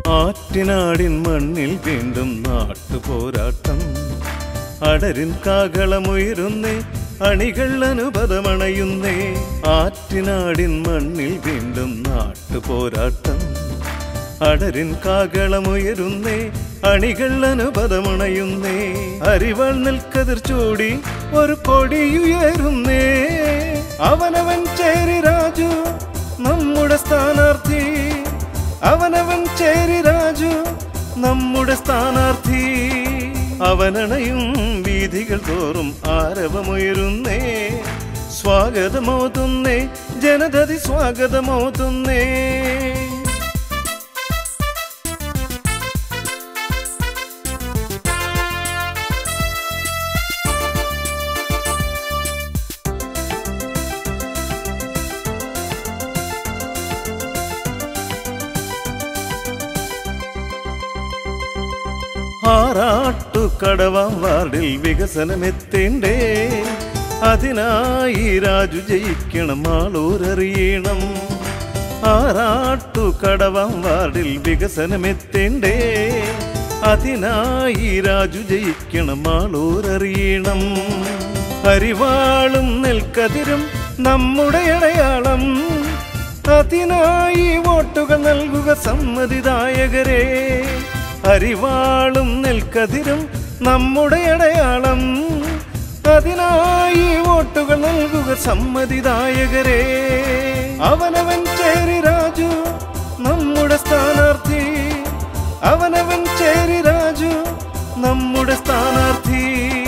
ആറ്റിനാടിൻ മണ്ണിൽ വീണ്ടും നാട്ടുപോരാട്ടം അടരിൻ കാകളമുയരുന്നേ അണികൾ അനുപദമണയുന്നേ ആറ്റിനാടിൻ മണ്ണിൽ വീണ്ടും നാട്ടുപോരാട്ടം അടരിൻ കാകളമുയരുന്നേ അണികൾ അനുപദമണയുന്നേ അരിവാൾ നിൽക്കതിർ ചൂടി ഒരു കൊടിയുയരുന്നേ അവനവൻ ചേരി രാജു നമ്മുടെ സ്ഥാനാർത്ഥി അവനവൻ ചേരി രാജു നമ്മുടെ സ്ഥാനാർത്ഥി അവനണയും വീഥികൾ തോറും ആരവമുയരുന്നേ സ്വാഗതമോതുന്നേ ജനതതി സ്വാഗതമോതുന്നേ ആറാട്ടു കടവാം വാർഡിൽ വികസനമെത്തേണ്ടേ അതിനായി രാജു ജയിക്കണം ആളൂരറിയണം ആറാട്ടു കടവാം വാർഡിൽ വികസനമെത്തേണ്ടേ അതിനായി രാജു ജയിക്കണം ആളൂരറിയണം അരിവാളും നെൽക്കതിരും നമ്മുടെ അടയാളം അതിനായി വോട്ടുകൾ നൽകുക സമ്മതിദായകരെ അരിവാളും നെൽക്കതിരും നമ്മുടെ അടയാളം അതിനായി വോട്ടുകൾ നൽകുക സമ്മതിദായകരെ അവനവൻ ചേരി രാജു നമ്മുടെ സ്ഥാനാർത്ഥി അവനവൻ ചേരി രാജു നമ്മുടെ സ്ഥാനാർത്ഥി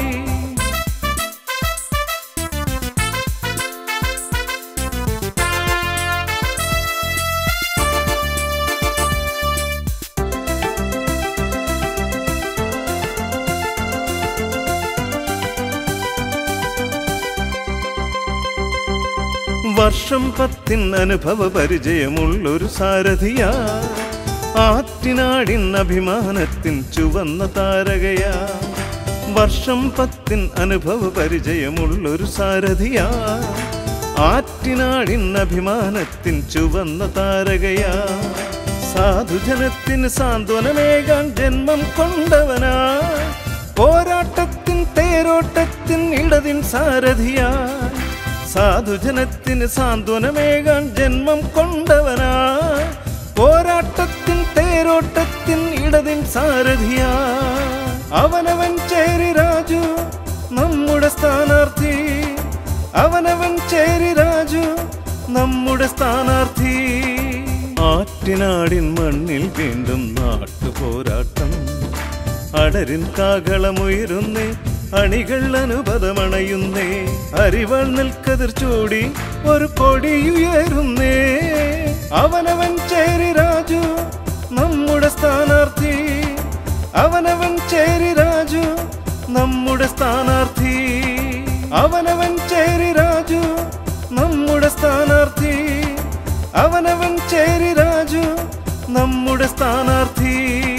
വർഷം പത്തിൻ അനുഭവ പരിചയമുള്ളൊരു സാരഥിയാ ആറ്റിനാടിൻ അഭിമാനത്തിൻ ചുവന്ന താരകയാ വർഷം പത്തിൻ അനുഭവ പരിചയമുള്ളൊരു സാരഥിയാ ആറ്റിനാടിൻ അഭിമാനത്തിൻ ചുവന്ന താരകയാ സാധുജനത്തിന് സാന്ത്വനമേകാൻ ജന്മം കൊണ്ടവനാ പോരാട്ടത്തിൻ തേരോട്ടത്തിൻ ഇടതിൻ സാരഥിയാ സാധുജനത്തിന് സാന്ത്വനമേകാൻ ജന്മം കൊണ്ടവനാ പോരാട്ടത്തിൻ തേരോട്ടത്തിൻ ഇടതിൻ സാരഥിയാ അവനവൻ ചേരി രാജു നമ്മുടെ സ്ഥാനാർത്ഥി അവനവൻ ചേരി രാജു നമ്മുടെ സ്ഥാനാർത്ഥി ആറ്റിനാടിൻ മണ്ണിൽ വീണ്ടും നാട്ടുപോരാട്ടം അടരിൻ കാകളമുയരുന്നേ അണികൾ അനുപദമണയുന്നേ അരിവാൾ നിൽക്കതിർ ചൂടി ഒരു കൊടിയുയരുന്നേ അവനവൻ ചേരി രാജു നമ്മുടെ സ്ഥാനാർത്ഥി അവനവൻ ചേരി രാജു നമ്മുടെ സ്ഥാനാർത്ഥി അവനവൻ ചേരി രാജു നമ്മുടെ സ്ഥാനാർത്ഥി അവനവൻ ചേരി രാജു നമ്മുടെ സ്ഥാനാർത്ഥി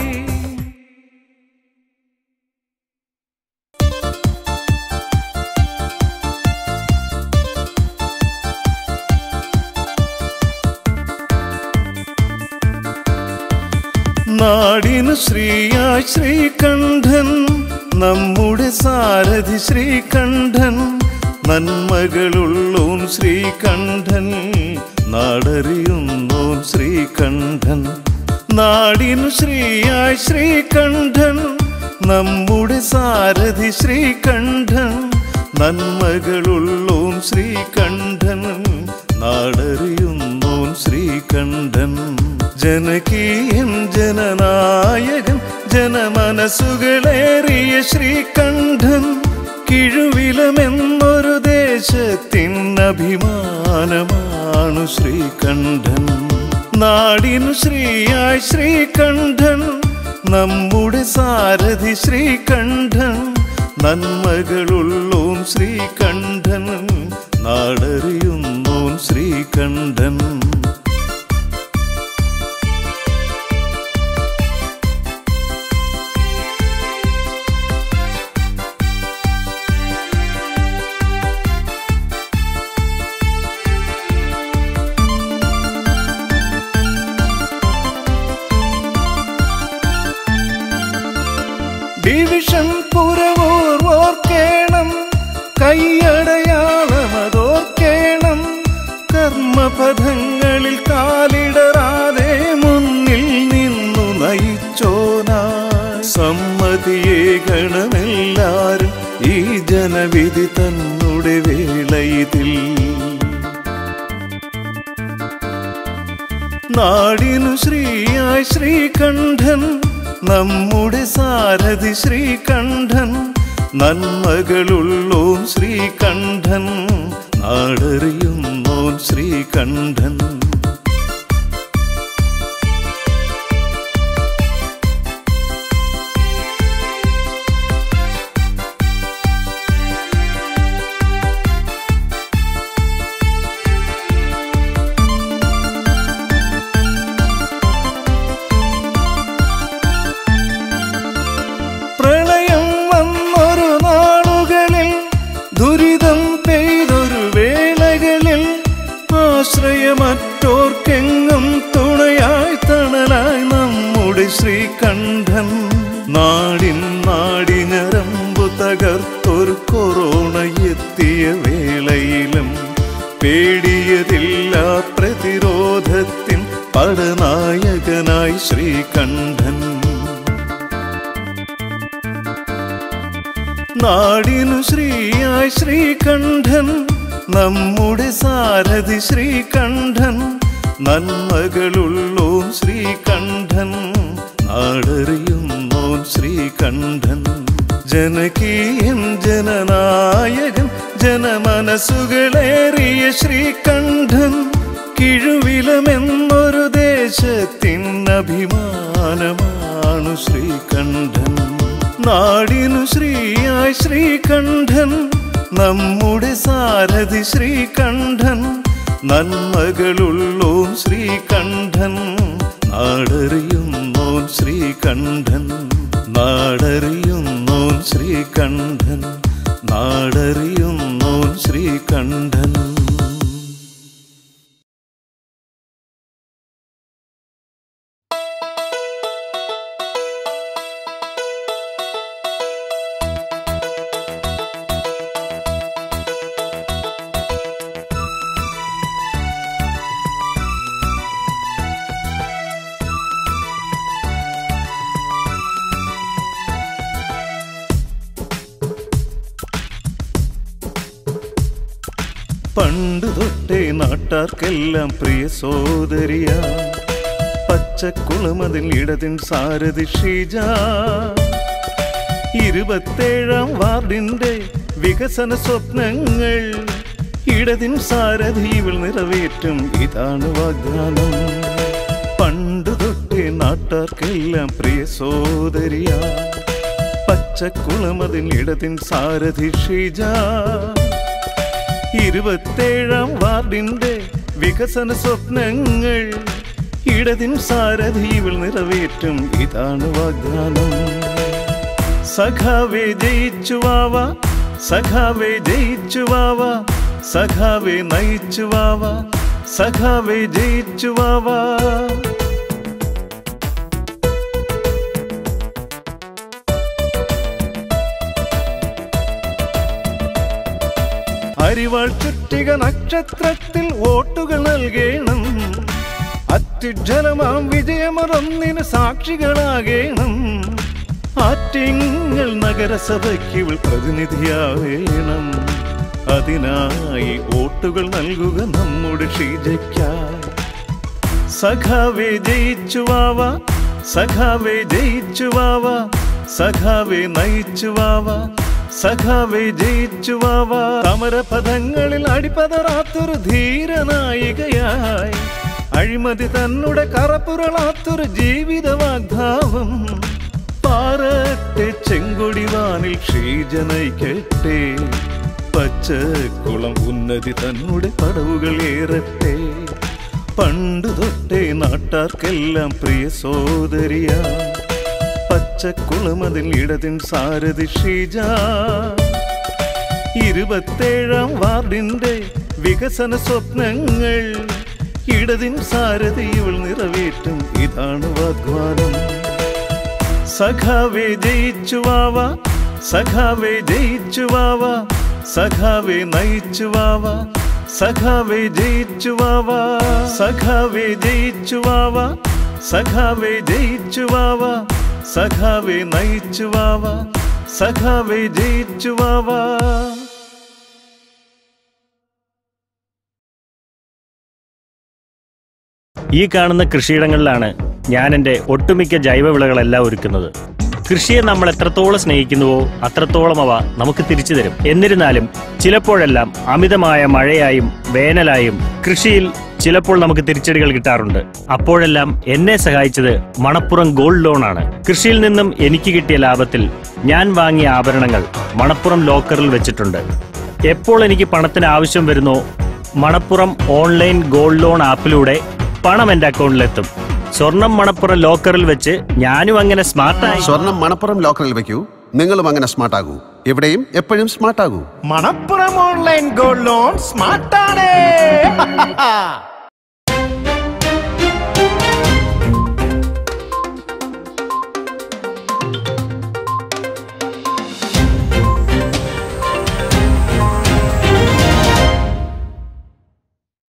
നാടിനു ശ്രീയായി ശ്രീകണ്ഠൻ നമ്മുടെ സാരഥി ശ്രീകണ്ഠൻ നന്മകളുള്ളോൻ ശ്രീകണ്ഠൻ നാടറിയുന്നോൻ ശ്രീകണ്ഠൻ നാടിനു ശ്രീയായി ശ്രീകണ്ഠൻ നമ്മുടെ സാരഥി ശ്രീകണ്ഠൻ നന്മകളുള്ളോൻ ശ്രീകണ്ഠൻ നാടറിയുന്നോൻ ശ്രീകണ്ഠൻ ജനകീയൻ ജനനായകൻ ജനമനസ്സുകളേറിയ ശ്രീകണ്ഠൻ കിഴുവിലമെന്നൊരു ദേശത്തിൻ അഭിമാനമാണു ശ്രീകണ്ഠൻ നാടിനു ശ്രീയായി ശ്രീകണ്ഠൻ നമ്മുടെ സാരഥി ശ്രീകണ്ഠൻ നന്മകളുള്ളോൻ ശ്രീകണ്ഠൻ നാടറിയുന്നോൻ ശ്രീകണ്ഠൻ ഡിവിഷൻ പുരവൂർ ഓർക്കേണം കൈയടയാളമതോർക്കേണം കർമ്മപഥങ്ങളിൽ കാലിടറാതെ മുന്നിൽ നിന്നു നയിച്ചോനായി സമ്മതിയേകണമെല്ലാരും ഈ ജനവിധി തന്നുടെ വേളയിതിൽ നാടിനു ശ്രീയായി ശ്രീകണ്ഠൻ നമ്മുടെ സാരഥി ശ്രീകണ്ഠൻ നന്മകളുള്ളോൻ ശ്രീകണ്ഠൻ നാടറിയുന്നോൻ ശ്രീകണ്ഠൻ പ്രളയം വന്നൊരു നാളുകളിൽ ദുരിതം പെയ്തൊരു വേളകളിൽ ആശ്രയമറ്റോർക്കെങ്ങും തുണയായി തണലായി നമ്മുടെ ശ്രീകണ്ഠൻ നാടിൻ നാടിഞ്ഞരമ്പു തകർത്തൊരു കൊറോണ എത്തിയ വേളയിലും പേടിയതില്ല പ്രതിരോധത്തിൻ പടനായകനായി ശ്രീകണ്ഠൻ നാടിനു ശ്രീയായി ശ്രീകണ്ഠൻ നമ്മുടെ സാരഥി ശ്രീകണ്ഠൻ നന്മകളുള്ളോൻ ശ്രീകണ്ഠൻ നാടറിയുന്നോൻ ശ്രീകണ്ഠൻ ജനകീയൻ ജനനായകൻ ജനമനസ്സുകളേറിയ ശ്രീകണ്ഠൻ കിഴുവിലമെന്നൊരു ദേശത്തിൻ അഭിമാനമാണു ശ്രീകണ്ഠൻ നാടിനു ശ്രീയായി ശ്രീകണ്ഠൻ നമ്മുടെ സാരഥി ശ്രീകണ്ഠൻ നന്മകളുള്ളോൻ ശ്രീകണ്ഠൻ നാടറിയുന്നോൻ ശ്രീകണ്ഠൻ നാടറിയുന്നോൻ ശ്രീകണ്ഠൻ നാടറിയുന്നോൻ ശ്രീകണ്ഠൻ പണ്ട് തൊട്ടേ നാട്ടാർക്കെല്ലാം പ്രിയ സോദരിയ പച്ചക്കുളമതിൽ ഇടതിൻ സാരഥി ഷീജ ഇരുപത്തേഴാം വാർഡിന്റെ വികസന സ്വപ്നങ്ങൾ ഇടതിൻ സാരഥിയിൽ നിറവേറ്റും ഇതാണ് വാഗ്ദാനം പണ്ട് തൊട്ടേ നാട്ടാർക്കെല്ലാം പ്രിയ സോദരിയ പച്ചക്കുളമതിൽ ഇടതിൻ സാരഥി ഷീജ ഇരുപത്തേഴാം വാർഡിന്റെ വികസന സ്വപ്നങ്ങൾ ഇടതിൻ സാരഥിയിൽ നിറവേറ്റും ഇതാണ് വാഗ്ദാനം സഖാവേ ജയിച്ചുവാവ സഖാവേ ജയിച്ചുവാവ സഖാവേ നയിച്ചുവാവ സഖാവേ ജയിച്ചുവാവ അരിവാൾ ചുറ്റിക നക്ഷത്രത്തിൽ വോട്ടുകൾ നൽകേണം അത്യുജ്വലമാം വിജയമറൊന്നിന് സാക്ഷികളാകേണം ആറ്റിങ്ങൾ നഗരസഭയ്ക്ക് ഇവൾ പ്രതിനിധിയാവേണം അതിനായി വോട്ടുകൾ നൽകുക നമ്മുടെ ഷീജയ്ക്കായി സഖാവേ ജയിച്ചുവാവ സഖാവേ ജയിച്ചുവാവ സഖാവേ നയിച്ചുവാവ സഖാവേ ജയിച്ചുവാവ സമരപഥങ്ങളിൽ അടിപതറാത്തൊരു ധീരനായികയായി അഴിമതി തന്നുടെ കറപ്പുരളാത്തൊരു ജീവിത വാഗ്ദാവം പാറത്തെ ചെങ്കൊടിവാനിൽ ക്ഷീജനയിക്കട്ടെ പച്ചക്കുളം ഉന്നതി തന്നുടെ പടവുകൾ ഏറട്ടെ പണ്ടു തൊട്ടേ നാട്ടാർക്കെല്ലാം പ്രിയ സോദരിയ പച്ചക്കുളമതിൽ ഇടതിൻ സാരഥി ഷീജ ഇരുപത്തേഴാം വാർഡിന്റെ വികസന സ്വപ്നങ്ങൾ ഇടതിൻ സാരഥി ഇവൾ നിറവേറ്റും ഇതാണ് വാഗ്വാനം സഖാവേ ജയിച്ചു വാവ സഖാവേ ജയിച്ചു വാവ സഖാവേ നയിച്ചു വാവ സഖാവേ ജയിച്ചു വാവ സഖാവേ ജയിച്ചു വാവ സഖാവേ ജയിച്ചു വാവ സഖാവേ നയിച്ചു വാവ സഖാവേ ജയിച്ചു വാവ ഈ കാണുന്ന കൃഷിയിടങ്ങളിലാണ് ഞാൻ എൻ്റെ ഒട്ടുമിക്ക ജൈവവിളകളെല്ലാം ഒരുക്കുന്നത് കൃഷിയെ നമ്മൾ എത്രത്തോളം സ്നേഹിക്കുന്നുവോ അത്രത്തോളം അവ നമുക്ക് തിരിച്ചു തരും എന്നിരുന്നാലും ചിലപ്പോഴെല്ലാം അമിതമായ മഴയായും വേനലായും കൃഷിയിൽ ചിലപ്പോൾ നമുക്ക് തിരിച്ചടികൾ കിട്ടാറുണ്ട് അപ്പോഴെല്ലാം എന്നെ സഹായിച്ചത് മണപ്പുറം ഗോൾഡ് ലോൺ ആണ് കൃഷിയിൽ നിന്നും എനിക്ക് കിട്ടിയ ലാഭത്തിൽ ഞാൻ വാങ്ങിയ ആഭരണങ്ങൾ മണപ്പുറം ലോക്കറിൽ വെച്ചിട്ടുണ്ട് എപ്പോൾ എനിക്ക് പണത്തിന് ആവശ്യം വരുന്നോ മണപ്പുറം ഓൺലൈൻ ഗോൾഡ് ലോൺ ആപ്പിലൂടെ പണം എന്റെ അക്കൗണ്ടിലെത്തും സ്വർണം മണപ്പുറം ലോക്കറിൽ വെച്ച് ഞാനും അങ്ങനെ സ്മാർട്ടായി സ്വർണം മണപ്പുറം ലോക്കറിൽ വെക്കൂ നിങ്ങളും അങ്ങനെ സ്മാർട്ട് ആകൂ എവിടെയും എപ്പോഴും സ്മാർട്ട് ആകൂ മണപ്പുറം ഓൺലൈൻ ഗോൾഡ് ലോൺ സ്മാർട്ടാണ്